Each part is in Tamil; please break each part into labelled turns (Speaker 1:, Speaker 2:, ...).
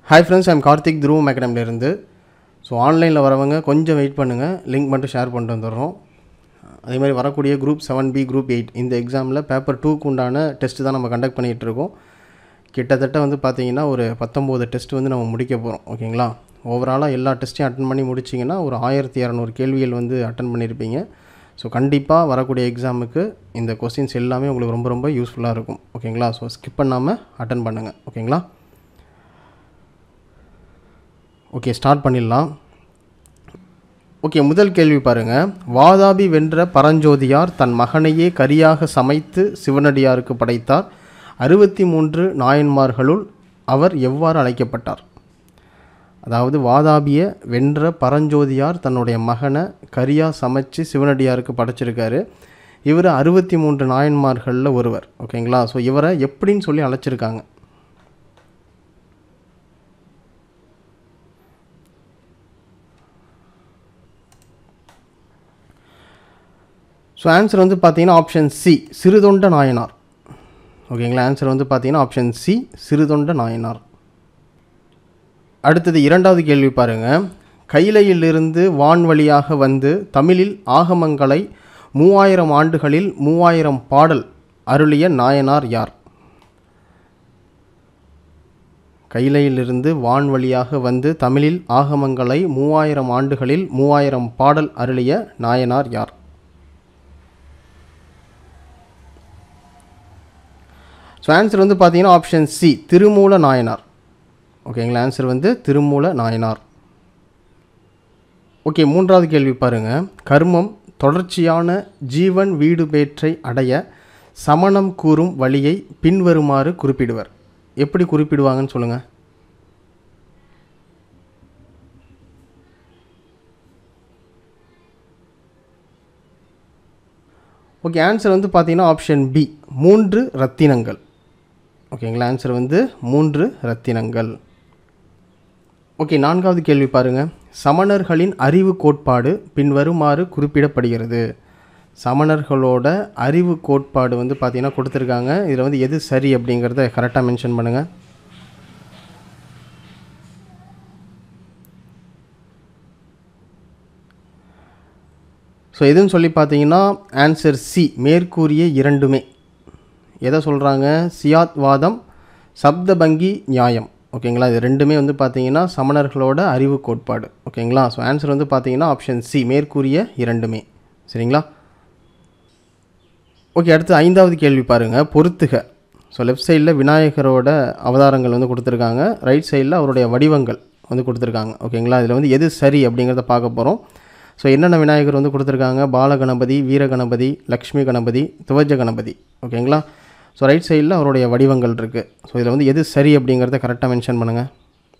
Speaker 1: ஹாய் ஃப்ரெண்ட்ஸ் ஐம் கார்த்திக் துருவம் அகாடமிலேருந்து ஸோ ஆன்லைனில் வரவங்க கொஞ்சம் வெயிட் பண்ணுங்கள் லிங்க் மட்டும் ஷேர் பண்ணிட்டு வந்துடுறோம் அதே மாதிரி வரக்கூடிய group seven B group eight இந்த எக்ஸாமில் பேப்பர் டூக்கு உண்டான டெஸ்ட்டு தான் நம்ம கண்டக்ட் பண்ணிகிட்டு இருக்கோம் கிட்டத்தட்ட வந்து பார்த்தீங்கன்னா ஒரு பத்தொம்போது டெஸ்ட் வந்து நம்ம முடிக்க போகிறோம் ஓகேங்களா ஓவராலாக எல்லா டெஸ்ட்டையும் அட்டன் பண்ணி முடிச்சிங்கன்னா ஒரு ஆயிரத்தி இரநூறு கேள்விகள் வந்து அட்டன் பண்ணியிருப்பீங்க ஸோ கண்டிப்பாக வரக்கூடிய எக்ஸாமுக்கு இந்த கொஸ்டின்ஸ் எல்லாமே உங்களுக்கு ரொம்ப ரொம்ப யூஸ்ஃபுல்லாக இருக்கும் ஓகேங்களா ஸோ ஸ்கிப் பண்ணாமல் அட்டன் பண்ணுங்கள் ஓகேங்களா ஓகே ஸ்டார்ட் பண்ணிடலாம் ஓகே முதல் கேள்வி பாருங்கள் வாதாபி வென்ற பரஞ்சோதியார் தன் மகனையே கரியாக சமைத்து சிவனடியாருக்கு படைத்தார் அறுபத்தி மூன்று நாயன்மார்களுள் அவர் எவ்வாறு அழைக்கப்பட்டார் அதாவது வாதாபியை வென்ற பரஞ்சோதியார் தன்னுடைய மகனை கரியாக சமைச்சு சிவனடியாருக்கு படைச்சிருக்காரு இவர் அறுபத்தி மூன்று நாயன்மார்களில் ஒருவர் ஓகேங்களா ஸோ இவரை எப்படின்னு சொல்லி அழைச்சிருக்காங்க ஸோ ஆன்சர் வந்து பார்த்தீங்கன்னா ஆப்ஷன் சி சிறுதொண்ட நாயனார் ஓகேங்களா ஆன்சர் வந்து பார்த்தீங்கன்னா ஆப்ஷன் சி சிறுதொண்ட நாயனார் அடுத்தது இரண்டாவது கேள்வி பாருங்கள் கைலையிலிருந்து வான்வழியாக வந்து தமிழில் ஆகமங்களை மூவாயிரம் ஆண்டுகளில் மூவாயிரம் பாடல் அருளிய நாயனார் யார் கைலையிலிருந்து வான்வழியாக வந்து தமிழில் ஆகமங்களை மூவாயிரம் ஆண்டுகளில் மூவாயிரம் பாடல் அருளிய நாயனார் யார் ஸோ ஆன்சர் வந்து பார்த்தீங்கன்னா ஆப்ஷன் சி திருமூல நாயனார் ஓகேங்களா ஆன்சர் வந்து திருமூல நாயனார் ஓகே மூன்றாவது கேள்வி பாருங்கள் கர்மம் தொடர்ச்சியான ஜீவன் வீடு பேற்றை அடைய சமணம் கூறும் வழியை பின்வருமாறு குறிப்பிடுவர் எப்படி குறிப்பிடுவாங்கன்னு சொல்லுங்கள் ஓகே ஆன்சர் வந்து பார்த்தீங்கன்னா ஆப்ஷன் பி மூன்று ரத்தினங்கள் ஓகேங்களா ஆன்சர் வந்து மூன்று ரத்தினங்கள் ஓகே நான்காவது கேள்வி பாருங்கள் சமணர்களின் அறிவு கோட்பாடு பின்வருமாறு குறிப்பிடப்படுகிறது சமணர்களோட அறிவு கோட்பாடு வந்து பார்த்திங்கன்னா கொடுத்துருக்காங்க இதில் வந்து எது சரி அப்படிங்கிறத கரெக்டாக மென்ஷன் பண்ணுங்கள் ஸோ எதுன்னு சொல்லி பார்த்தீங்கன்னா ஆன்சர் சி மேற்கூறிய இரண்டுமே எதை சொல்கிறாங்க சியாத் வாதம் சப்தபங்கி நியாயம் ஓகேங்களா இது ரெண்டுமே வந்து பார்த்தீங்கன்னா சமணர்களோட அறிவு கோட்பாடு ஓகேங்களா ஸோ ஆன்சர் வந்து பார்த்தீங்கன்னா ஆப்ஷன் சி மேற்கூறிய இரண்டுமே சரிங்களா ஓகே அடுத்து ஐந்தாவது கேள்வி பாருங்கள் பொறுத்துக ஸோ லெஃப்ட் சைடில் விநாயகரோட அவதாரங்கள் வந்து கொடுத்துருக்காங்க ரைட் சைடில் அவருடைய வடிவங்கள் வந்து கொடுத்துருக்காங்க ஓகேங்களா இதில் வந்து எது சரி அப்படிங்கிறத பார்க்க போகிறோம் ஸோ என்னென்ன விநாயகர் வந்து கொடுத்துருக்காங்க பாலகணபதி வீரகணபதி லக்ஷ்மி கணபதி துவஜ கணபதி ஓகேங்களா ஸோ ரைட் சைடில் அவருடைய வடிவங்கள் இருக்குது ஸோ இதில் வந்து எது சரி அப்படிங்கிறத கரெக்டாக மென்ஷன் பண்ணுங்கள்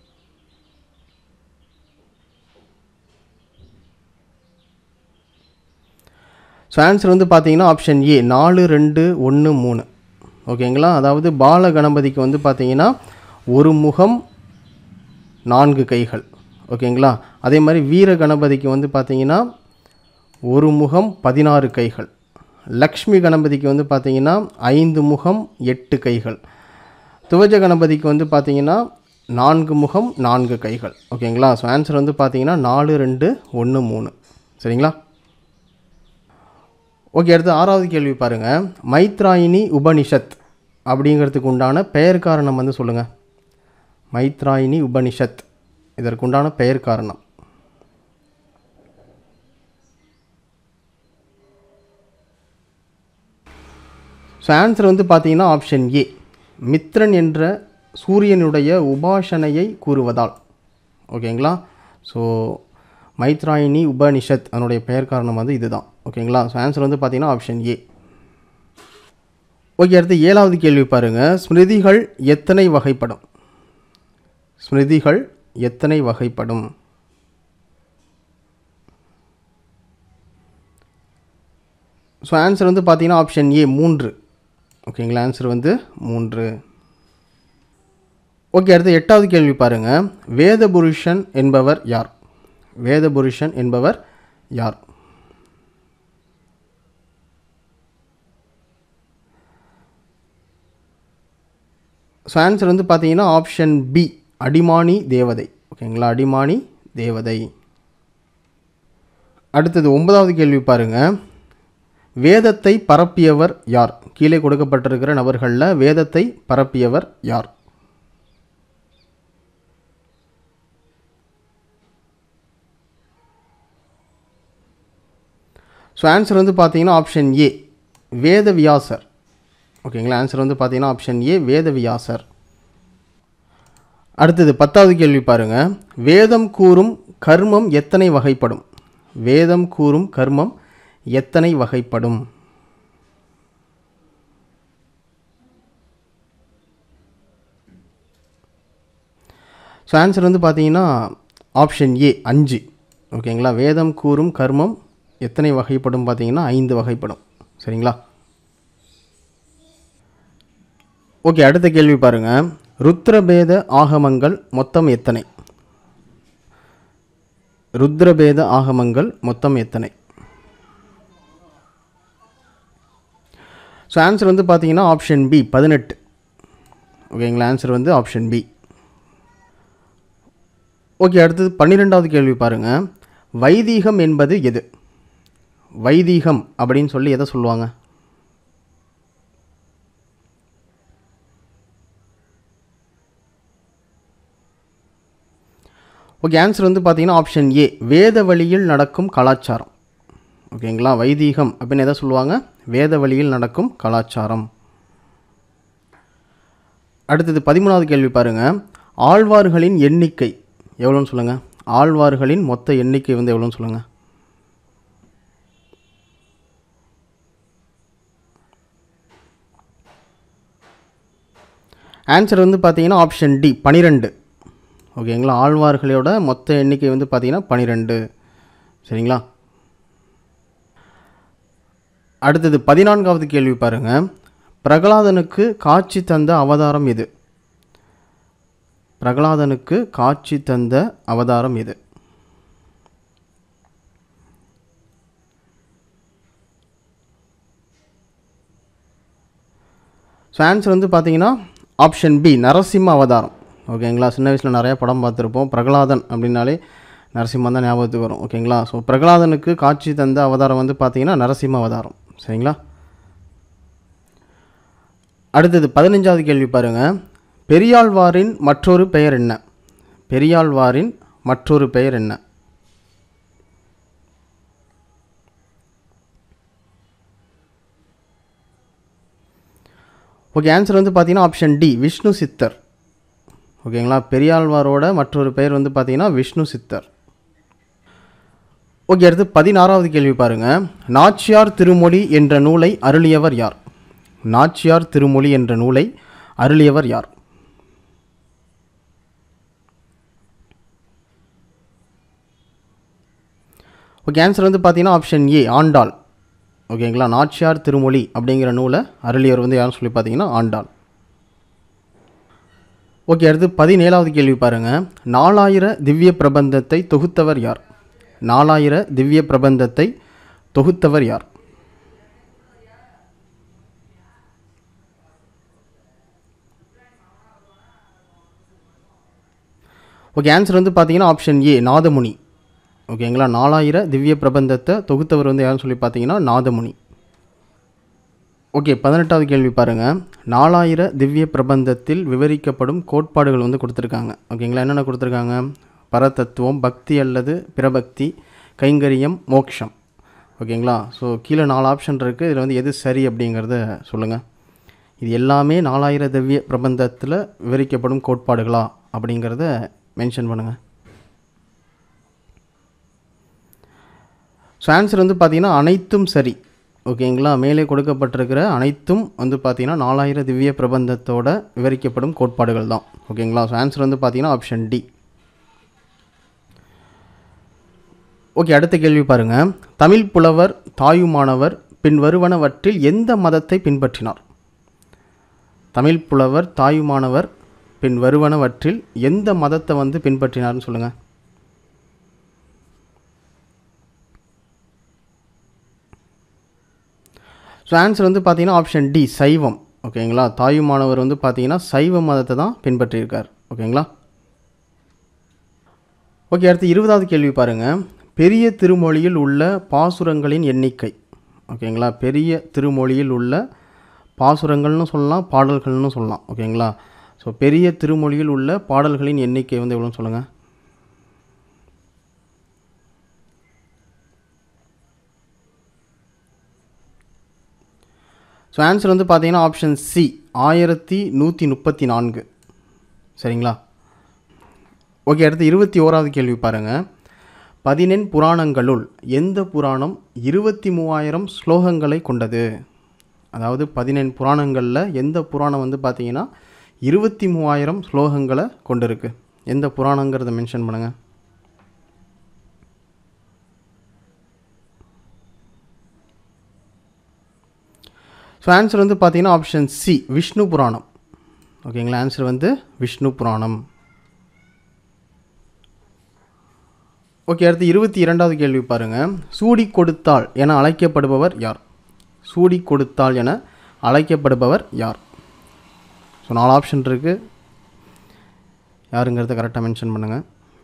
Speaker 1: ஸோ ஆன்சர் வந்து பார்த்தீங்கன்னா ஆப்ஷன் ஏ நாலு ரெண்டு ஒன்று மூணு ஓகேங்களா அதாவது பால கணபதிக்கு வந்து பார்த்தீங்கன்னா ஒரு முகம் நான்கு கைகள் ஓகேங்களா அதே மாதிரி வீர கணபதிக்கு வந்து பார்த்தீங்கன்னா ஒரு முகம் பதினாறு கைகள் லக்ஷ்மி கணபதிக்கு வந்து பார்த்தீங்கன்னா ஐந்து முகம் எட்டு கைகள் துவஜ கணபதிக்கு வந்து பார்த்தீங்கன்னா நான்கு முகம் நான்கு கைகள் ஓகேங்களா ஸோ ஆன்சர் வந்து பார்த்தீங்கன்னா நாலு ரெண்டு ஒன்று மூணு சரிங்களா ஓகே அடுத்து ஆறாவது கேள்வி பாருங்கள் மைத்ராயினி உபனிஷத் அப்படிங்கிறதுக்கு உண்டான பெயர் காரணம் வந்து சொல்லுங்கள் மைத்ராயினி உபனிஷத் இதற்குண்டான பெயர் காரணம் ஸோ ஆன்சர் வந்து பார்த்தீங்கன்னா ஆப்ஷன் ஏ மித்ரன் என்ற சூரியனுடைய உபாசனையை கூறுவதால் ஓகேங்களா ஸோ மைத்ராயினி உபனிஷத் அதனுடைய பெயர் காரணம் வந்து இதுதான் ஓகேங்களா ஸோ ஆன்சர் வந்து பார்த்தீங்கன்னா ஆப்ஷன் ஏ ஓகே அடுத்து ஏழாவது கேள்வி பாருங்கள் ஸ்மிருதிகள் எத்தனை வகைப்படும் ஸ்மிருதிகள் எத்தனை வகைப்படும் ஸோ ஆன்சர் வந்து பார்த்தீங்கன்னா ஆப்ஷன் ஏ மூன்று ஓகேங்களா ஆன்சர் வந்து மூன்று ஓகே அடுத்து எட்டாவது கேள்வி பாருங்கள் வேதபுருஷன் என்பவர் யார் வேதபுருஷன் என்பவர் யார் ஸோ ஆன்சர் வந்து பார்த்தீங்கன்னா ஆப்ஷன் பி அடிமானி தேவதை ஓகேங்களா அடிமானி தேவதை அடுத்தது ஒன்பதாவது கேள்வி பாருங்க வேதத்தை பரப்பியவர் யார் கீழே கொடுக்கப்பட்டிருக்கிற நபர்களில் வேதத்தை பரப்பியவர் யார் ஸோ ஆன்சர் வந்து பார்த்தீங்கன்னா ஆப்ஷன் ஏ வேதவியாசர் ஓகேங்களா ஆன்சர் வந்து பார்த்தீங்கன்னா ஆப்ஷன் ஏ வேதவியாசர் அடுத்தது பத்தாவது கேள்வி பாருங்க வேதம் கூறும் கர்மம் எத்தனை வகைப்படும் வேதம் கூறும் கர்மம் எத்தனை வகைப்படும் ஸோ ஆன்சர் வந்து பார்த்தீங்கன்னா ஆப்ஷன் ஏ அஞ்சு ஓகேங்களா வேதம் கூறும் கர்மம் எத்தனை வகைப்படும் பார்த்தீங்கன்னா ஐந்து வகைப்படும் சரிங்களா ஓகே அடுத்த கேள்வி பாருங்க ருத்ரபேத ஆகமங்கள் மொத்தம் எத்தனை ருத்ரபேத ஆகமங்கள் மொத்தம் எத்தனை ஸோ ஆன்சர் வந்து பார்த்தீங்கன்னா ஆப்ஷன் பி பதினெட்டு ஓகேங்களா ஆன்சர் வந்து ஆப்ஷன் பி ஓகே அடுத்தது பன்னிரெண்டாவது கேள்வி பாருங்கள் வைதீகம் என்பது எது வைதீகம் அப்படின்னு சொல்லி எதை சொல்லுவாங்க ஓகே ஆன்சர் வந்து பார்த்தீங்கன்னா ஆப்ஷன் ஏ வேத வழியில் நடக்கும் கலாச்சாரம் ஓகேங்களா வைதீகம் அப்படின்னு எதை சொல்லுவாங்க வேத வழியில் நடக்கும் கலாச்சாரம் அடுத்தது பதிமூணாவது கேள்வி பாருங்க ஆழ்வார்களின் எண்ணிக்கை எவ்வளோன்னு சொல்லுங்கள் ஆழ்வார்களின் மொத்த எண்ணிக்கை வந்து எவ்வளோன்னு சொல்லுங்கள் ஆன்சர் வந்து பார்த்தீங்கன்னா ஆப்ஷன் டி பனிரெண்டு ஓகேங்களா ஆழ்வார்களோட மொத்த எண்ணிக்கை வந்து பார்த்தீங்கன்னா பனிரெண்டு சரிங்களா அடுத்தது பதினான்காவது கேள்வி பாருங்க பிரகலாதனுக்கு காட்சி தந்த அவதாரம் எது பிரகலாதனுக்கு காட்சி தந்த அவதாரம் எது ஸோ ஆன்சர் வந்து பார்த்தீங்கன்னா ஆப்ஷன் பி நரசிம்ம அவதாரம் ஓகேங்களா சின்ன வயசில் நிறைய படம் பார்த்துருப்போம் பிரகலாதன் அப்படின்னாலே நரசிம்மன் தான் ஞாபகத்துக்கு வரும் ஓகேங்களா ஸோ பிரகலாதனுக்கு காட்சி தந்த அவதாரம் வந்து பார்த்தீங்கன்னா நரசிம்ம அவதாரம் சரிங்களா அடுத்தது பதினஞ்சாவது கேள்வி பாருங்க பெரியாழ்வாரின் மற்றொரு பெயர் என்ன பெரியாழ்வாரின் மற்றொரு பெயர் என்ன ஓகே ஆன்சர் வந்து பார்த்தீங்கன்னா ஆப்ஷன் டி விஷ்ணு சித்தர் ஓகேங்களா பெரியாழ்வாரோட மற்றொரு பெயர் வந்து பார்த்தீங்கன்னா விஷ்ணு சித்தர் ஓகே அடுத்து பதினாறாவது கேள்வி பாருங்க நாச்சியார் திருமொழி என்ற நூலை அருளியவர் யார் நாச்சியார் திருமொழி என்ற நூலை அருளியவர் யார் ஓகே ஆன்சர் வந்து பார்த்தீங்கன்னா ஆப்ஷன் ஏ ஆண்டாள் ஓகேங்களா நாச்சியார் திருமொழி அப்படிங்கிற நூலை அருளியவர் வந்து யாருன்னு சொல்லி பார்த்தீங்கன்னா ஆண்டாள் ஓகே அடுத்து பதினேழாவது கேள்வி பாருங்க நாலாயிர திவ்ய பிரபந்தத்தை தொகுத்தவர் யார் நாலாயிர திவ்ய பிரபந்தத்தை தொகுத்தவர் யார் ஓகே ஆன்சர் வந்து பார்த்தீங்கன்னா ஆப்ஷன் ஏ நாதமுனி ஓகேங்களா நாலாயிர திவ்ய பிரபந்தத்தை தொகுத்தவர் வந்து யாருன்னு சொல்லி பார்த்தீங்கன்னா நாதமுனி ஓகே பதினெட்டாவது கேள்வி பாருங்கள் நாலாயிர திவ்ய பிரபந்தத்தில் விவரிக்கப்படும் கோட்பாடுகள் வந்து கொடுத்துருக்காங்க ஓகேங்களா என்னென்ன கொடுத்துருக்காங்க பரதத்துவம் பக்தி அல்லது பிரபக்தி கைங்கரியம் மோக்ஷம் ஓகேங்களா ஸோ கீழே நாலு ஆப்ஷன் இருக்குது இதில் வந்து எது சரி அப்படிங்கிறத சொல்லுங்கள் இது எல்லாமே நாலாயிர திவ்ய பிரபந்தத்தில் விவரிக்கப்படும் கோட்பாடுகளா அப்படிங்கிறத மென்ஷன் பண்ணுங்கள் ஸோ ஆன்சர் வந்து பார்த்தீங்கன்னா அனைத்தும் சரி ஓகேங்களா மேலே கொடுக்கப்பட்டிருக்கிற அனைத்தும் வந்து பார்த்தீங்கன்னா நாலாயிர திவ்ய பிரபந்தத்தோட விவரிக்கப்படும் கோட்பாடுகள் தான் ஓகேங்களா ஸோ ஆன்சர் வந்து பார்த்தீங்கன்னா ஆப்ஷன் டி ஓகே அடுத்த கேள்வி பாருங்கள் தமிழ் புலவர் தாயுமானவர் பின் வருவனவற்றில் எந்த மதத்தை பின்பற்றினார் தமிழ் புலவர் தாயுமானவர் பின் வருவனவற்றில் எந்த மதத்தை வந்து பின்பற்றினார்னு சொல்லுங்கள் ஸோ ஆன்சர் வந்து பார்த்தீங்கன்னா ஆப்ஷன் டி சைவம் ஓகேங்களா தாயுமானவர் வந்து பார்த்தீங்கன்னா சைவ மதத்தை தான் பின்பற்றியிருக்கார் ஓகேங்களா ஓகே அடுத்து இருபதாவது கேள்வி பாருங்கள் பெரிய திருமொழியில் உள்ள பாசுரங்களின் எண்ணிக்கை ஓகேங்களா பெரிய திருமொழியில் உள்ள பாசுரங்கள்னு சொல்லலாம் பாடல்கள்னு சொல்லலாம் ஓகேங்களா ஸோ பெரிய திருமொழியில் உள்ள பாடல்களின் எண்ணிக்கை வந்து எவ்வளோன்னு சொல்லுங்கள் ஸோ ஆன்சர் வந்து பார்த்தீங்கன்னா ஆப்ஷன் சி ஆயிரத்தி நூற்றி முப்பத்தி நான்கு சரிங்களா ஓகே அடுத்து இருபத்தி ஓராவது கேள்வி பாருங்கள் பதினெண் புராணங்களுள் எந்த புராணம் இருபத்தி மூவாயிரம் ஸ்லோகங்களை கொண்டது அதாவது பதினெண் புராணங்களில் எந்த புராணம் வந்து பார்த்தீங்கன்னா இருபத்தி மூவாயிரம் ஸ்லோகங்களை கொண்டிருக்கு எந்த புராணங்கிறத மென்ஷன் பண்ணுங்கள் ஸோ ஆன்சர் வந்து பார்த்தீங்கன்னா ஆப்ஷன் சி விஷ்ணு புராணம் ஓகேங்களா ஆன்சர் வந்து விஷ்ணு புராணம் ஓகே அடுத்து இருபத்தி இரண்டாவது கேள்வி பாருங்கள் சூடி கொடுத்தாள் என அழைக்கப்படுபவர் யார் சூடி கொடுத்தாள் என அழைக்கப்படுபவர் யார் ஸோ நாலு ஆப்ஷன் இருக்குது யாருங்கிறத கரெக்டாக மென்ஷன் பண்ணுங்கள்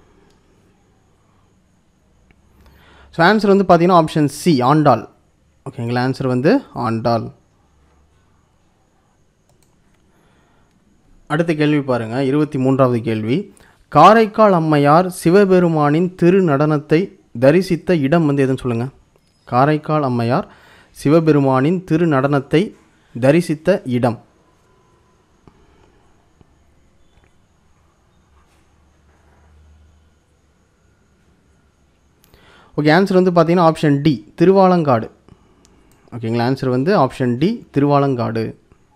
Speaker 1: ஸோ ஆன்சர் வந்து பார்த்தீங்கன்னா ஆப்ஷன் சி ஆண்டாள் ஓகேங்களா ஆன்சர் வந்து ஆண்டாள் அடுத்த கேள்வி பாருங்கள் இருபத்தி மூன்றாவது கேள்வி காரைக்கால் அம்மையார் சிவபெருமானின் திரு நடனத்தை தரிசித்த இடம் வந்து எதுன்னு சொல்லுங்கள் காரைக்கால் அம்மையார் சிவபெருமானின் திரு நடனத்தை தரிசித்த இடம் ஓகே ஆன்சர் வந்து பார்த்தீங்கன்னா ஆப்ஷன் டி திருவாலங்காடு ஓகேங்களா ஆன்சர் வந்து ஆப்ஷன் டி திருவாலங்காடு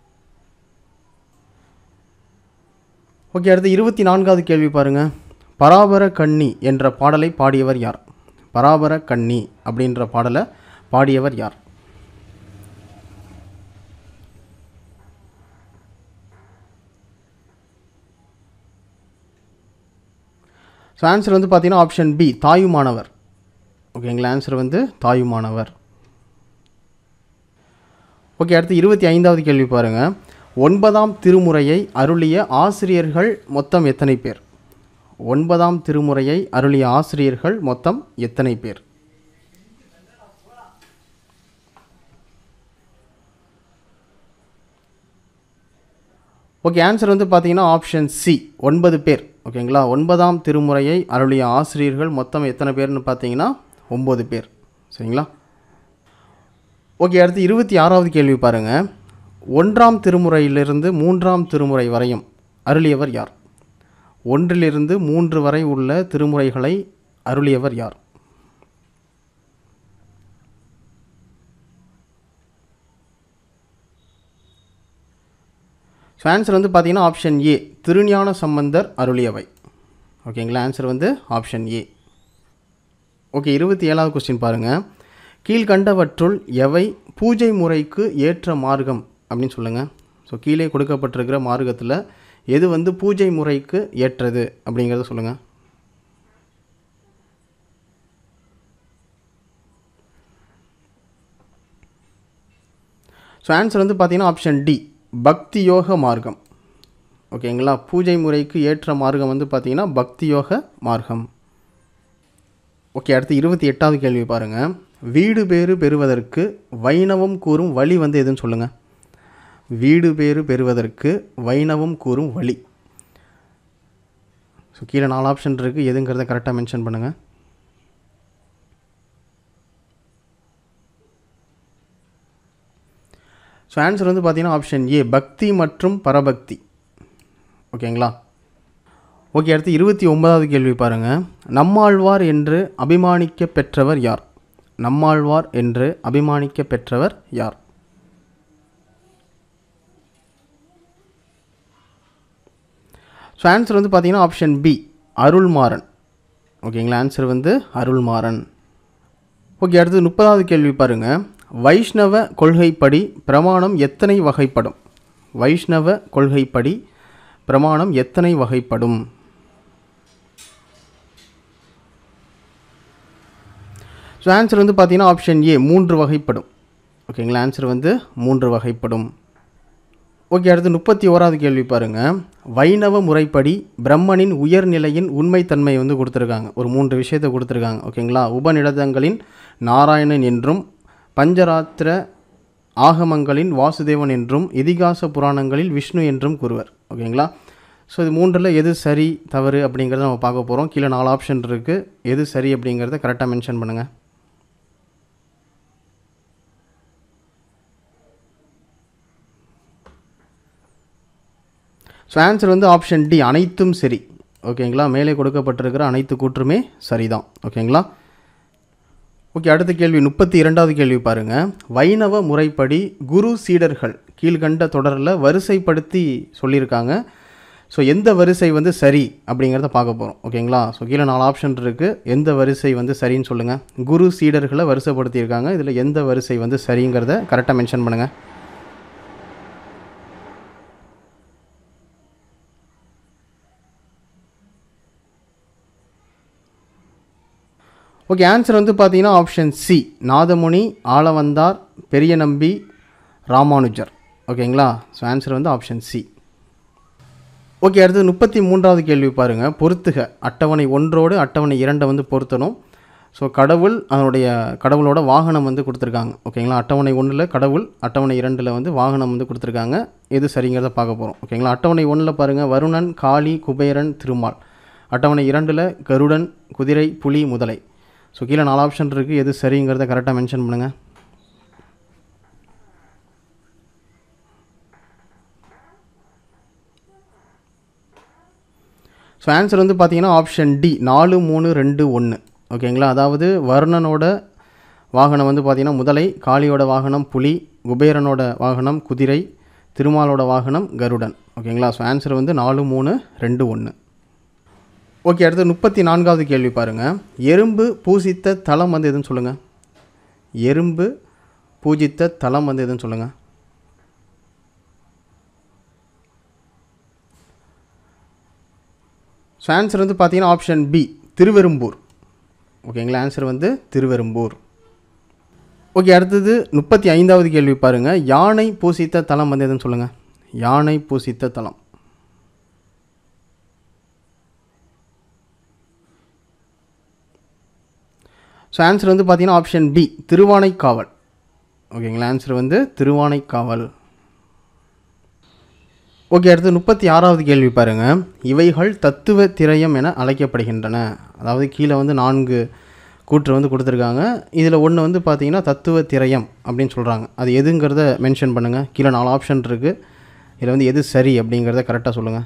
Speaker 1: ஓகே அடுத்து இருபத்தி நான்காவது கேள்வி பாருங்கள் பராபர கண்ணி என்ற பாடலை பாடியவர் யார் பராபர கண்ணி அப்படின்ற பாடலை பாடியவர் யார் ஸோ ஆன்சர் வந்து பார்த்தீங்கன்னா ஆப்ஷன் பி தாயுமானவர் ஓகேங்களா ஆன்சர் வந்து தாயுமானவர் ஓகே அடுத்து இருபத்தி ஐந்தாவது கேள்வி பாருங்கள் ஒன்பதாம் திருமுறையை அருளிய ஆசிரியர்கள் மொத்தம் எத்தனை பேர் ஒன்பதாம் திருமுறையை அருளிய ஆசிரியர்கள் மொத்தம் எத்தனை பேர் ஓகே ஆன்சர் வந்து பார்த்தீங்கன்னா ஆப்ஷன் சி ஒன்பது பேர் ஓகேங்களா ஒன்பதாம் திருமுறையை அருளிய ஆசிரியர்கள் மொத்தம் எத்தனை பேர்னு பார்த்தீங்கன்னா ஒம்பது பேர் சரிங்களா ஓகே அடுத்து இருபத்தி ஆறாவது கேள்வி பாருங்கள் ஒன்றாம் திருமுறையிலிருந்து மூன்றாம் திருமுறை வரையும் அருளியவர் யார் ஒன்றிலிருந்து மூன்று வரை உள்ள திருமுறைகளை அருளியவர் யார் ஸோ ஆன்சர் வந்து பார்த்தீங்கன்னா ஆப்ஷன் ஏ திருஞான சம்பந்தர் அருளியவை ஓகேங்களா ஆன்சர் வந்து ஆப்ஷன் ஏ ஓகே இருபத்தி ஏழாவது கொஸ்டின் பாருங்கள் கீழ்கண்டவற்றுள் எவை பூஜை முறைக்கு ஏற்ற மார்க்கம் அப்படின்னு சொல்லுங்கள் ஸோ கீழே கொடுக்கப்பட்டிருக்கிற மார்க்கத்தில் எது வந்து பூஜை முறைக்கு ஏற்றது அப்படிங்கிறத சொல்லுங்கள் ஸோ ஆன்சர் வந்து பார்த்தீங்கன்னா ஆப்ஷன் டி பக்தி யோக மார்க்கம் ஓகேங்களா பூஜை முறைக்கு ஏற்ற மார்க்கம் வந்து பார்த்தீங்கன்னா பக்தி யோக மார்க்கம் ஓகே அடுத்து இருபத்தி எட்டாவது கேள்வி பாருங்கள் வீடு பேறு பெறுவதற்கு வைணவம் கூறும் வழி வந்து எதுன்னு சொல்லுங்கள் வீடு பேறு பெறுவதற்கு வைணவம் கூறும் வழி ஸோ கீழே நாலு ஆப்ஷன் இருக்குது எதுங்கிறத கரெக்டாக மென்ஷன் பண்ணுங்கள் ஸோ ஆன்சர் வந்து பார்த்தீங்கன்னா ஆப்ஷன் ஏ பக்தி மற்றும் பரபக்தி ஓகேங்களா ஓகே அடுத்து இருபத்தி ஒன்பதாவது கேள்வி பாருங்கள் நம்மாழ்வார் என்று அபிமானிக்க பெற்றவர் யார் நம்மாழ்வார் என்று அபிமானிக்க பெற்றவர் யார் ஸோ ஆன்சர் வந்து பார்த்தீங்கன்னா ஆப்ஷன் பி அருள்மாறன் ஓகேங்களா ஆன்சர் வந்து அருள்மாறன் ஓகே அடுத்து முப்பதாவது கேள்வி பாருங்கள் வைஷ்ணவ கொள்கைப்படி பிரமாணம் எத்தனை வகைப்படும் வைஷ்ணவ கொள்கைப்படி பிரமாணம் எத்தனை வகைப்படும் ஸோ ஆன்சர் வந்து பார்த்தீங்கன்னா ஆப்ஷன் ஏ மூன்று வகைப்படும் ஓகேங்களா ஆன்சர் வந்து மூன்று வகைப்படும் ஓகே அடுத்து முப்பத்தி ஓராவது கேள்வி பாருங்க வைணவ முறைப்படி பிரம்மனின் உயர்நிலையின் உண்மைத்தன்மை வந்து கொடுத்துருக்காங்க ஒரு மூன்று விஷயத்தை கொடுத்துருக்காங்க ஓகேங்களா உபநிடதங்களின் நாராயணன் என்றும் பஞ்சராத்திர ஆகமங்களின் வாசுதேவன் என்றும் இதிகாச புராணங்களில் விஷ்ணு என்றும் கூறுவர் ஓகேங்களா ஸோ இது மூன்றில் எது சரி தவறு அப்படிங்கிறத நம்ம பார்க்க போகிறோம் கீழே நாலு ஆப்ஷன் இருக்குது எது சரி அப்படிங்கிறத கரெக்டாக மென்ஷன் பண்ணுங்கள் ஸோ ஆன்சர் வந்து ஆப்ஷன் டி அனைத்தும் சரி ஓகேங்களா மேலே கொடுக்கப்பட்டிருக்கிற அனைத்து கூற்றுமே சரிதான் ஓகேங்களா ஓகே அடுத்த கேள்வி முப்பத்தி இரண்டாவது கேள்வி பாருங்க வைணவ முறைப்படி குரு சீடர்கள் கீழ்கண்ட தொடரில் வரிசைப்படுத்தி சொல்லியிருக்காங்க ஸோ எந்த வரிசை வந்து சரி அப்படிங்கிறத பார்க்க போகிறோம் ஓகேங்களா ஸோ கீழே நாலு ஆப்ஷன் இருக்குது எந்த வரிசை வந்து சரின்னு சொல்லுங்கள் குரு சீடர்களை வரிசைப்படுத்தியிருக்காங்க இதில் எந்த வரிசை வந்து சரிங்கிறத கரெக்டாக மென்ஷன் பண்ணுங்கள் ஓகே ஆன்சர் வந்து பார்த்தீங்கன்னா ஆப்ஷன் சி நாதமுனி ஆளவந்தார் பெரிய நம்பி ராமானுஜர் ஓகேங்களா ஸோ ஆன்சர் வந்து ஆப்ஷன் சி ஓகே அடுத்தது முப்பத்தி மூன்றாவது கேள்வி பாருங்கள் பொறுத்துக அட்டவணை ஒன்றோடு அட்டவணை இரண்டை வந்து பொருத்தணும் ஸோ கடவுள் அதனுடைய கடவுளோட வாகனம் வந்து கொடுத்துருக்காங்க ஓகேங்களா அட்டவணை ஒன்றில் கடவுள் அட்டவணை இரண்டில் வந்து வாகனம் வந்து கொடுத்துருக்காங்க எது சரிங்கிறத பார்க்க போகிறோம் ஓகேங்களா அட்டவணை ஒன்றில் பாருங்கள் வருணன் காளி குபேரன் திருமால் அட்டவணை இரண்டில் கருடன் குதிரை புலி முதலை ஸோ கீழே நாலு ஆப்ஷன் இருக்குது எது சரிங்கிறத கரெக்டாக மென்ஷன் பண்ணுங்கள் ஸோ ஆன்சர் வந்து பார்த்தீங்கன்னா ஆப்ஷன் டி நாலு மூணு ரெண்டு ஒன்று ஓகேங்களா அதாவது வருணனோட வாகனம் வந்து பார்த்தீங்கன்னா முதலை காளியோட வாகனம் புலி குபேரனோட வாகனம் குதிரை திருமாலோட வாகனம் கருடன் ஓகேங்களா ஸோ ஆன்சர் வந்து நாலு மூணு ரெண்டு ஒன்று ஓகே அடுத்து முப்பத்தி நான்காவது கேள்வி பாருங்கள் எறும்பு பூசித்த தலம் வந்து எதுன்னு சொல்லுங்கள் எறும்பு பூஜித்த தலம் வந்து எதுன்னு சொல்லுங்கள் ஸோ ஆன்சர் வந்து பார்த்தீங்கன்னா ஆப்ஷன் பி திருவெரும்பூர் ஓகேங்களா ஆன்சர் வந்து திருவெரும்பூர் ஓகே அடுத்தது முப்பத்தி ஐந்தாவது கேள்வி பாருங்கள் யானை பூசித்த தலம் வந்து எதுன்னு சொல்லுங்கள் யானை பூசித்த தலம் ஸோ ஆன்சர் வந்து பார்த்தீங்கன்னா ஆப்ஷன் பி திருவானைக்காவல் ஓகேங்களா ஆன்சர் வந்து திருவானைக்காவல் ஓகே அடுத்து முப்பத்தி ஆறாவது கேள்வி பாருங்கள் இவைகள் தத்துவ திரயம் என அழைக்கப்படுகின்றன அதாவது கீழே வந்து நான்கு கூற்று வந்து கொடுத்துருக்காங்க இதில் ஒன்று வந்து பார்த்தீங்கன்னா தத்துவ திரயம் அப்படின்னு சொல்கிறாங்க அது எதுங்கிறத மென்ஷன் பண்ணுங்கள் கீழே நாலு ஆப்ஷன் இருக்குது இதில் வந்து எது சரி அப்படிங்கிறத கரெக்டாக சொல்லுங்கள்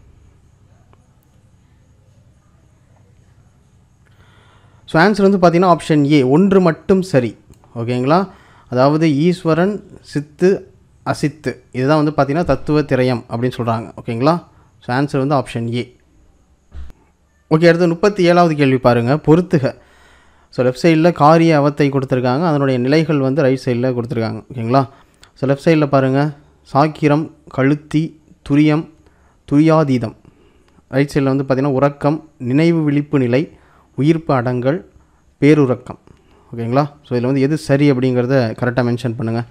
Speaker 1: ஸோ ஆன்சர் வந்து பார்த்தீங்கன்னா ஆப்ஷன் ஏ ஒன்று மட்டும் சரி ஓகேங்களா அதாவது ஈஸ்வரன் சித்து அசித்து இதுதான் வந்து பார்த்தீங்கன்னா தத்துவ திரயம் அப்படின்னு சொல்கிறாங்க ஓகேங்களா ஸோ ஆன்சர் வந்து ஆப்ஷன் ஏ ஓகே அடுத்து முப்பத்தி ஏழாவது கேள்வி பாருங்கள் பொறுத்துக ஸோ லெஃப்ட் சைடில் காரிய அவத்தை கொடுத்துருக்காங்க அதனுடைய நிலைகள் வந்து ரைட் சைடில் கொடுத்துருக்காங்க ஓகேங்களா ஸோ லெஃப்ட் சைடில் பாருங்கள் சாக்கிரம் கழுத்தி துரியம் துரியாதீதம் ரைட் சைடில் வந்து பார்த்திங்கன்னா உறக்கம் நினைவு விழிப்பு நிலை உயிர்ப்பு அடங்கல் பேருறக்கம் ஓகேங்களா ஸோ இதில் வந்து எது சரி அப்படிங்கிறத கரெக்டாக மென்ஷன் பண்ணுங்கள்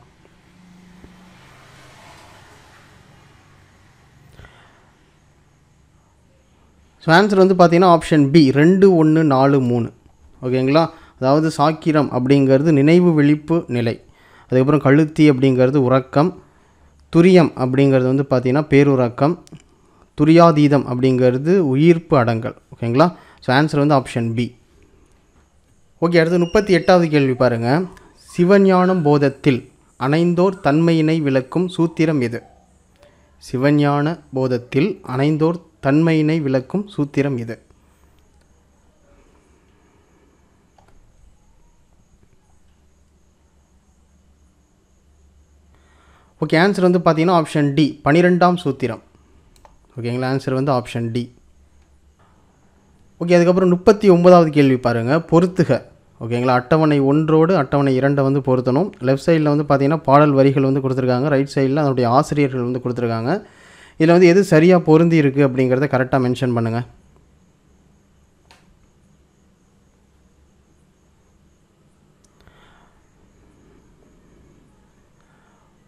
Speaker 1: ஸோ ஆன்சர் வந்து பார்த்தீங்கன்னா ஆப்ஷன் பி ரெண்டு ஒன்று நாலு மூணு ஓகேங்களா அதாவது சாக்கிரம் அப்படிங்கிறது நினைவு விழிப்பு நிலை அதுக்கப்புறம் கழுத்தி அப்படிங்கிறது உறக்கம் துரியம் அப்படிங்கிறது வந்து பார்த்திங்கன்னா பேருறக்கம் துரியாதீதம் அப்படிங்கிறது உயிர்ப்பு அடங்கல் ஓகேங்களா ஸோ ஆன்சர் வந்து ஆப்ஷன் பி ஓகே அடுத்து முப்பத்தி எட்டாவது கேள்வி பாருங்கள் சிவஞானம் போதத்தில் அணைந்தோர் தன்மையினை விளக்கும் சூத்திரம் எது சிவஞான போதத்தில் அணைந்தோர் தன்மையினை விளக்கும் சூத்திரம் எது ஓகே ஆன்சர் வந்து பார்த்தீங்கன்னா ஆப்ஷன் டி பனிரெண்டாம் சூத்திரம் ஓகேங்களா ஆன்சர் வந்து ஆப்ஷன் டி ஓகே அதுக்கப்புறம் முப்பத்தி ஒன்பதாவது கேள்வி பாருங்கள் பொறுத்துக ஓகேங்களா அட்டவணை ஒன்றோடு அட்டவணை இரண்டை வந்து பொருத்தணும் லெஃப்ட் சைடில் வந்து பார்த்தீங்கன்னா பாடல் வரிகள் வந்து கொடுத்துருக்காங்க ரைட் சைடில் அதனுடைய ஆசிரியர்கள் வந்து கொடுத்துருக்காங்க இதில் வந்து எது சரியாக பொருந்தி இருக்குது அப்படிங்கிறத கரெக்டாக மென்ஷன் பண்ணுங்கள்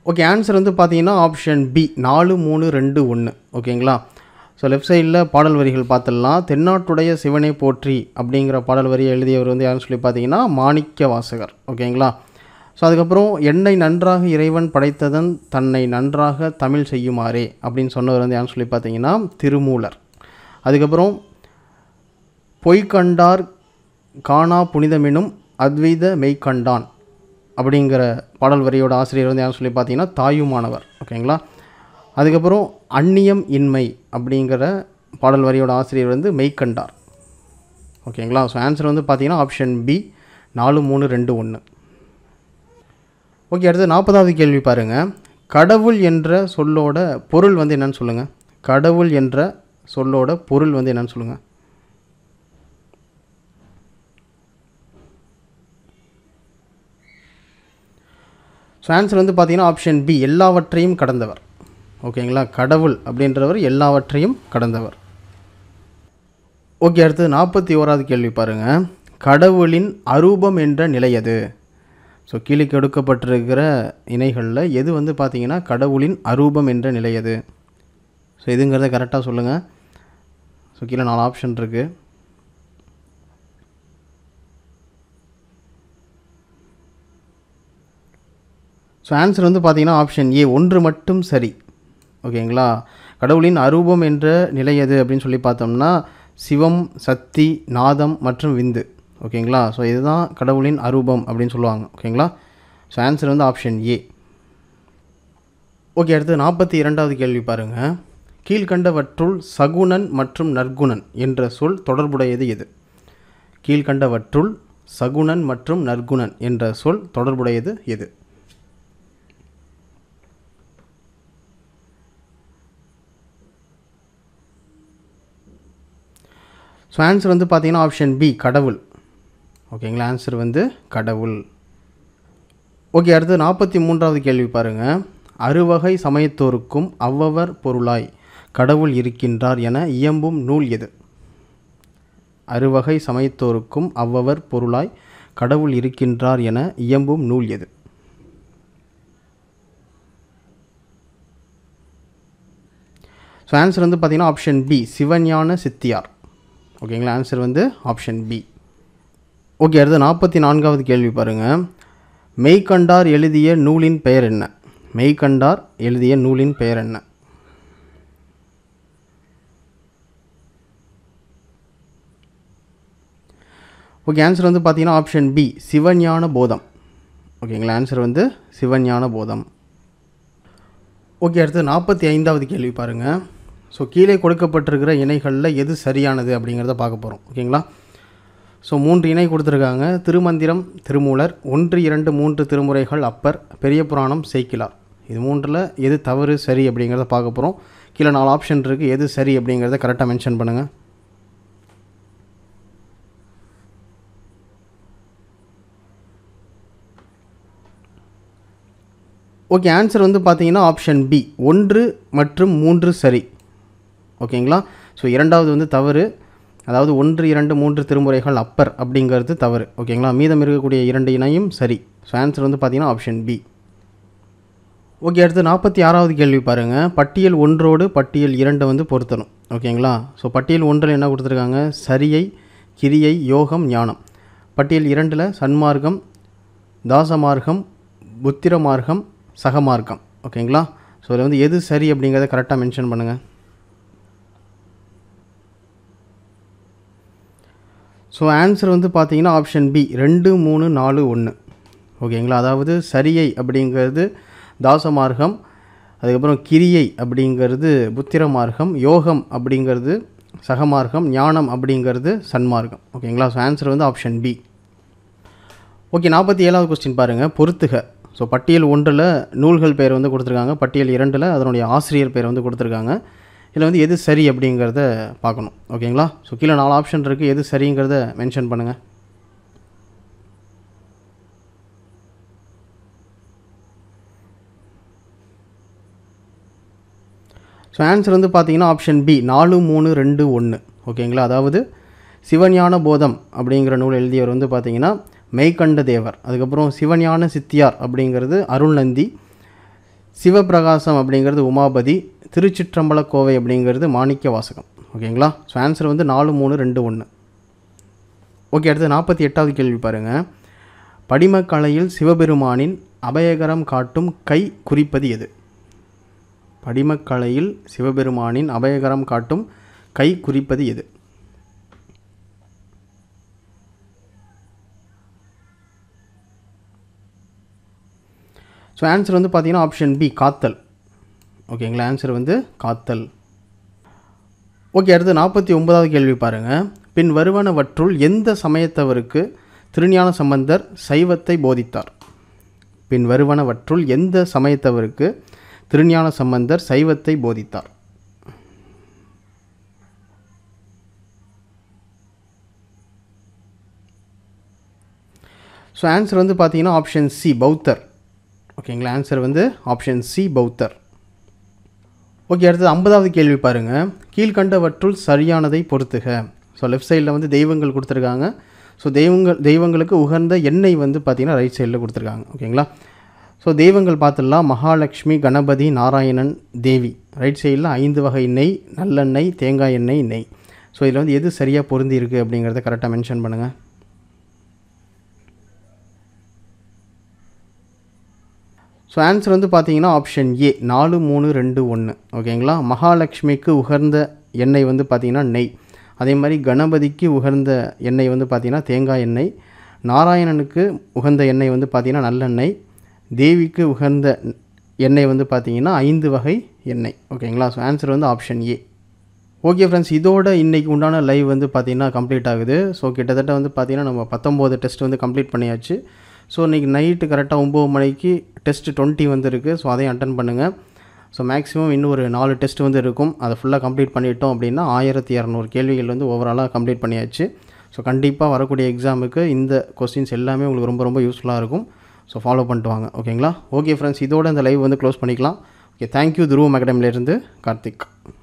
Speaker 1: ஓகே ஆன்சர் வந்து பார்த்தீங்கன்னா ஆப்ஷன் பி நாலு மூணு ரெண்டு ஒன்று ஓகேங்களா ஸோ லெஃப்ட் சைடில் பாடல் வரிகள் பார்த்துடலாம் தென்னாட்டுடைய சிவனை போற்றி அப்படிங்கிற பாடல் வரியை எழுதியவர் வந்து யாருன்னு சொல்லி பார்த்தீங்கன்னா மாணிக்க வாசகர் ஓகேங்களா ஸோ அதுக்கப்புறம் என்னை நன்றாக இறைவன் படைத்ததன் தன்னை நன்றாக தமிழ் செய்யுமாறே அப்படின்னு சொன்னவர் வந்து யாருன்னு சொல்லி பார்த்தீங்கன்னா திருமூலர் அதுக்கப்புறம் பொய்கண்டார் காணா புனிதமெனும் அத்வைத மெய்கண்டான் அப்படிங்கிற பாடல் வரியோட ஆசிரியர் வந்து யாரும் சொல்லி பார்த்தீங்கன்னா தாயுமானவர் ஓகேங்களா அதுக்கப்புறம் அந்நியம் இன்மை அப்படிங்கிற பாடல் வரியோட ஆசிரியர் வந்து மெய்கண்டார் ஓகேங்களா ஸோ ஆன்சர் வந்து பார்த்தீங்கன்னா ஆப்ஷன் பி நாலு மூணு ரெண்டு ஒன்று ஓகே அடுத்து நாற்பதாவது கேள்வி பாருங்கள் கடவுள் என்ற சொல்லோட பொருள் வந்து என்னன்னு சொல்லுங்கள் கடவுள் என்ற சொல்லோட பொருள் வந்து என்னன்னு சொல்லுங்கள் ஸோ ஆன்சர் வந்து பார்த்தீங்கன்னா ஆப்ஷன் பி எல்லாவற்றையும் கடந்தவர் ஓகேங்களா கடவுள் அப்படின்றவர் எல்லாவற்றையும் கடந்தவர் ஓகே அடுத்து நாற்பத்தி ஓராவது கேள்வி பாருங்கள் கடவுளின் அரூபம் என்ற நிலையது ஸோ கீழே கொடுக்கப்பட்டிருக்கிற இணைகளில் எது வந்து பார்த்தீங்கன்னா கடவுளின் அரூபம் என்ற நிலையது ஸோ இதுங்கிறத கரெக்டாக சொல்லுங்கள் ஸோ கீழே நாலு ஆப்ஷன் இருக்குது ஸோ ஆன்சர் வந்து பார்த்தீங்கன்னா ஆப்ஷன் ஏ ஒன்று மட்டும் சரி ஓகேங்களா கடவுளின் அரூபம் என்ற நிலை எது அப்படின்னு சொல்லி பார்த்தோம்னா சிவம் சக்தி நாதம் மற்றும் விந்து ஓகேங்களா ஸோ இதுதான் கடவுளின் அரூபம் அப்படின்னு சொல்லுவாங்க ஓகேங்களா ஸோ ஆன்சர் வந்து ஆப்ஷன் ஏ ஓகே அடுத்து நாற்பத்தி இரண்டாவது கேள்வி பாருங்கள் கீழ்கண்டவற்றுள் சகுணன் மற்றும் நற்குணன் என்ற சொல் தொடர்புடையது எது கீழ்கண்டவற்றுள் சகுணன் மற்றும் நற்குணன் என்ற சொல் தொடர்புடையது எது ஸோ ஆன்சர் வந்து பார்த்தீங்கன்னா ஆப்ஷன் பி கடவுள் ஓகேங்களா ஆன்சர் வந்து கடவுள் ஓகே அடுத்து நாற்பத்தி மூன்றாவது கேள்வி பாருங்கள் அறுவகை சமயத்தோருக்கும் அவ்வவர் பொருளாய் கடவுள் இருக்கின்றார் என இயம்பும் நூல் எது அறுவகை சமயத்தோருக்கும் அவ்வவர் பொருளாய் கடவுள் இருக்கின்றார் என இயம்பும் நூல் எது ஸோ ஆன்சர் வந்து பார்த்தீங்கன்னா ஆப்ஷன் பி சிவஞான சித்தியார் ஓகேங்களா ஆன்சர் வந்து ஆப்ஷன் பி ஓகே அடுத்து நாற்பத்தி நான்காவது கேள்வி பாருங்கள் மெய்கண்டார் எழுதிய நூலின் பெயர் என்ன மெய்கண்டார் எழுதிய நூலின் பெயர் என்ன ஓகே ஆன்சர் வந்து பார்த்தீங்கன்னா ஆப்ஷன் பி சிவஞான போதம் ஓகேங்களா ஆன்சர் வந்து சிவஞான போதம் ஓகே அடுத்து நாற்பத்தி ஐந்தாவது கேள்வி பாருங்கள் ஸோ கீழே கொடுக்கப்பட்டிருக்கிற இணைகளில் எது சரியானது அப்படிங்கிறத பார்க்க போகிறோம் ஓகேங்களா ஸோ மூன்று இணை கொடுத்துருக்காங்க திருமந்திரம் திருமூலர் ஒன்று இரண்டு மூன்று திருமுறைகள் அப்பர் பெரிய புராணம் சேக்கிலார் இது மூன்றில் எது தவறு சரி அப்படிங்கிறத பார்க்க போகிறோம் கீழே நாலு ஆப்ஷன் இருக்குது எது சரி அப்படிங்கிறத கரெக்டாக மென்ஷன் பண்ணுங்கள் ஓகே ஆன்சர் வந்து பார்த்தீங்கன்னா ஆப்ஷன் பி ஒன்று மற்றும் மூன்று சரி ஓகேங்களா ஸோ இரண்டாவது வந்து தவறு அதாவது ஒன்று இரண்டு மூன்று திருமுறைகள் அப்பர் அப்படிங்கிறது தவறு ஓகேங்களா மீதம் இருக்கக்கூடிய இரண்டு இணையும் சரி ஸோ ஆன்சர் வந்து பார்த்தீங்கன்னா ஆப்ஷன் பி ஓகே அடுத்து நாற்பத்தி ஆறாவது கேள்வி பாருங்கள் பட்டியல் ஒன்றோடு பட்டியல் இரண்டை வந்து பொருத்தணும் ஓகேங்களா ஸோ பட்டியல் ஒன்றில் என்ன கொடுத்துருக்காங்க சரியை கிரியை யோகம் ஞானம் பட்டியல் இரண்டில் சன்மார்க்கம் தாசமார்க்கம் புத்திர மார்க்கம் சகமார்க்கம் ஓகேங்களா ஸோ இதில் வந்து எது சரி அப்படிங்கிறத கரெக்டாக மென்ஷன் பண்ணுங்கள் ஸோ ஆன்சர் வந்து பார்த்தீங்கன்னா ஆப்ஷன் பி ரெண்டு மூணு நாலு ஒன்று ஓகேங்களா அதாவது சரியை அப்படிங்கிறது தாசமார்க்கம் அதுக்கப்புறம் கிரியை அப்படிங்கிறது புத்திர மார்க்கம் யோகம் அப்படிங்கிறது சகமார்க்கம் ஞானம் அப்படிங்கிறது சன்மார்க்கம் ஓகேங்களா ஸோ ஆன்சர் வந்து ஆப்ஷன் பி ஓகே நாற்பத்தி ஏழாவது கொஸ்டின் பாருங்கள் பொறுத்துக ஸோ பட்டியல் ஒன்றில் நூல்கள் பேர் வந்து கொடுத்துருக்காங்க பட்டியல் இரண்டில் அதனுடைய ஆசிரியர் பேர் வந்து கொடுத்துருக்காங்க இதில் வந்து எது சரி அப்படிங்கிறத பார்க்கணும் ஓகேங்களா ஸோ கீழே நாலு ஆப்ஷன் இருக்குது எது சரிங்கிறத மென்ஷன் பண்ணுங்கள் ஸோ ஆன்சர் வந்து பார்த்தீங்கன்னா ஆப்ஷன் பி நாலு மூணு ரெண்டு ஒன்று ஓகேங்களா அதாவது சிவஞான போதம் அப்படிங்கிற நூல் எழுதியவர் வந்து பார்த்தீங்கன்னா மெய்கண்ட தேவர் அதுக்கப்புறம் சிவஞான சித்தியார் அப்படிங்கிறது அருள்நந்தி சிவபிரகாசம் அப்படிங்கிறது உமாபதி திருச்சிற்றம்பல கோவை அப்படிங்கிறது மாணிக்க வாசகம் ஓகேங்களா ஸோ ஆன்சர் வந்து நாலு மூணு ரெண்டு ஒன்று ஓகே அடுத்து நாற்பத்தி எட்டாவது கேள்வி பாருங்கள் படிமக்கலையில் சிவபெருமானின் அபயகரம் காட்டும் கை குறிப்பது எது படிமக்கலையில் சிவபெருமானின் அபயகரம் காட்டும் கை குறிப்பது எது ஸோ ஆன்சர் வந்து பார்த்தீங்கன்னா ஆப்ஷன் பி காத்தல் ஓகேங்களா ஆன்சர் வந்து காத்தல் ஓகே அடுத்து நாற்பத்தி ஒன்பதாவது கேள்வி பாருங்கள் பின் வருவனவற்றுள் எந்த சமயத்தவருக்கு திருஞான சம்பந்தர் சைவத்தை போதித்தார் பின் வருவனவற்றுள் எந்த சமயத்தவருக்கு திருஞான சம்பந்தர் சைவத்தை போதித்தார் ஸோ ஆன்சர் வந்து பார்த்தீங்கன்னா ஆப்ஷன் சி பௌத்தர் ஓகேங்களா ஆன்சர் வந்து ஆப்ஷன் சி பௌத்தர் ஓகே அடுத்தது ஐம்பதாவது கேள்வி பாருங்கள் கீழ்கண்டவற்றுள் சரியானதை பொறுத்துக ஸோ லெஃப்ட் சைடில் வந்து தெய்வங்கள் கொடுத்துருக்காங்க ஸோ தெய்வங்கள் தெய்வங்களுக்கு உகந்த எண்ணெய் வந்து பார்த்திங்கன்னா ரைட் சைடில் கொடுத்துருக்காங்க ஓகேங்களா ஸோ தெய்வங்கள் பார்த்துடலாம் மகாலட்சுமி கணபதி நாராயணன் தேவி ரைட் சைடில் ஐந்து வகை நெய் நல்லெண்ணெய் தேங்காய் எண்ணெய் நெய் ஸோ இதில் வந்து எது சரியாக பொருந்தி இருக்குது அப்படிங்கிறத கரெக்டாக மென்ஷன் பண்ணுங்கள் ஸோ ஆன்சர் வந்து பார்த்தீங்கன்னா ஆப்ஷன் ஏ நாலு மூணு ரெண்டு ஒன்று ஓகேங்களா மகாலட்சுமிக்கு உகந்த எண்ணெய் வந்து பார்த்திங்கன்னா நெய் அதே மாதிரி கணபதிக்கு உகந்த எண்ணெய் வந்து பார்த்திங்கன்னா தேங்காய் எண்ணெய் நாராயணனுக்கு உகந்த எண்ணெய் வந்து பார்த்திங்கன்னா நல்லெண்ணெய் தேவிக்கு உகந்த எண்ணெய் வந்து பார்த்திங்கன்னா ஐந்து வகை எண்ணெய் ஓகேங்களா ஸோ ஆன்சர் வந்து ஆப்ஷன் ஏ ஓகே ஃப்ரெண்ட்ஸ் இதோட இன்றைக்கி உண்டான லைவ் வந்து பார்த்திங்கன்னா கம்ப்ளீட் ஆகுது ஸோ கிட்டத்தட்ட வந்து பார்த்திங்கன்னா நம்ம பத்தொம்போது டெஸ்ட் வந்து கம்ப்ளீட் பண்ணியாச்சு ஸோ இன்றைக்கி நைட்டு கரெக்டாக ஒம்பது மணிக்கு டெஸ்ட் டுவெண்ட்டி வந்து இருக்குது ஸோ அதையும் அட்டன் பண்ணுங்கள் ஸோ மேக்ஸிமம் இன்னும் ஒரு நாலு டெஸ்ட் வந்து இருக்கும் அதை ஃபுல்லாக கம்ப்ளீட் பண்ணிட்டோம் அப்படின்னா ஆயிரத்தி இரநூறு கேள்விகள் வந்து ஓவராலாக கம்ப்ளீட் பண்ணியாச்சு ஸோ கண்டிப்பாக வரக்கூடிய எக்ஸாமுக்கு இந்த கொஸ்டின்ஸ் எல்லாமே உங்களுக்கு ரொம்ப ரொம்ப யூஸ்ஃபுல்லாக இருக்கும் ஸோ ஃபாலோ பண்ணிட்டு வாங்க ஓகேங்களா ஓகே ஃப்ரெண்ட்ஸ் இதோட இந்த லைவ் வந்து க்ளோஸ் பண்ணிக்கலாம் ஓகே தேங்க்யூ துருவம் அகாடமிலேருந்து கார்த்திக்